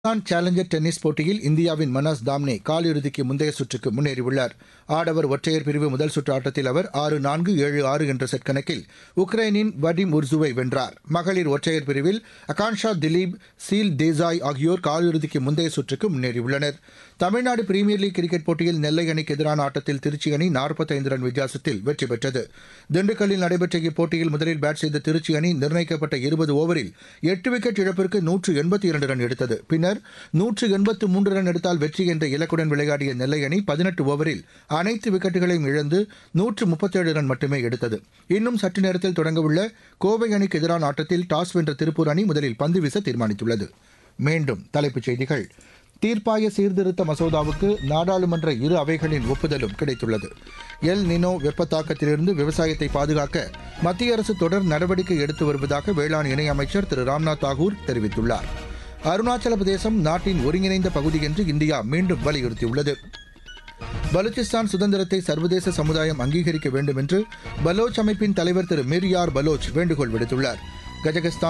Rajasthan challenger tennis போட்டியில் இந்தியாவின் மனாஸ் தாம்னே காலிறுதிக்கு முந்தைய சுற்றுக்கு முன்னேறியுள்ளார் ஆடவர் ஒற்றையர் பிரிவு முதல் சுற்று ஆட்டத்தில் அவர் ஆறு நான்கு ஏழு ஆறு என்ற செட் கணக்கில் உக்ரைனின் வடிம் உர்சுவை வென்றார் மகளிர் ஒற்றையர் பிரிவில் அகான்ஷா திலீப் சீல் தேசாய் ஆகியோர் காலிறுதிக்கு முந்தைய சுற்றுக்கு முன்னேறியுள்ளனர் தமிழ்நாடு பிரீமியர் லீக் கிரிக்கெட் போட்டியில் நெல்லை அணிக்கு எதிரான ஆட்டத்தில் திருச்சி அணி நாற்பத்தைந்து ரன் வித்தியாசத்தில் வெற்றி பெற்றது திண்டுக்கல்லில் நடைபெற்ற இப்போட்டியில் முதலில் பேட் செய்த திருச்சி அணி நிர்ணயிக்கப்பட்ட இருபது ஓவரில் எட்டு விக்கெட் இழப்பிற்கு நூற்று எண்பத்தி இரண்டு ரன் எடுத்தது பின்னர் நூற்று எண்பத்து மூன்று ரன் எடுத்தால் வெற்றி என்ற இலக்குடன் விளையாடிய நெல்லை அணி பதினெட்டு ஓவரில் அனைத்து விக்கெட்டுகளையும் இழந்து நூற்று முப்பத்தேழு ரன் மட்டுமே எடுத்தது இன்னும் சற்று நேரத்தில் தொடங்கவுள்ள கோவை அணிக்கு எதிரான ஆட்டத்தில் டாஸ் வென்ற திருப்பூர் அணி முதலில் பந்து வீச தீர்மானித்துள்ளது மீண்டும் தலைப்புச் செய்திகள் தீர்ப்பாய சீர்திருத்த மசோதாவுக்கு நாடாளுமன்ற இரு அவைகளின் ஒப்புதலும் கிடைத்துள்ளது எல் நினோ வெப்பத்தாக்கத்திலிருந்து விவசாயத்தை பாதுகாக்க மத்திய அரசு தொடர் நடவடிக்கை எடுத்து வருவதாக வேளாண் இணையமைச்சர் திரு ராம்நாத் தாகூர் தெரிவித்துள்ளார் அருணாச்சல பிரதேசம் நாட்டின் ஒருங்கிணைந்த பகுதி என்று இந்தியா மீண்டும் வலியுறுத்தியுள்ளது பலூச்சிஸ்தான் சுதந்திரத்தை சர்வதேச சமுதாயம் அங்கீகரிக்க வேண்டும் என்று பலோச் அமைப்பின் தலைவர் திரு மிர்யார் பலோச் வேண்டுகோள் விடுத்துள்ளார் கஜகஸ்தான்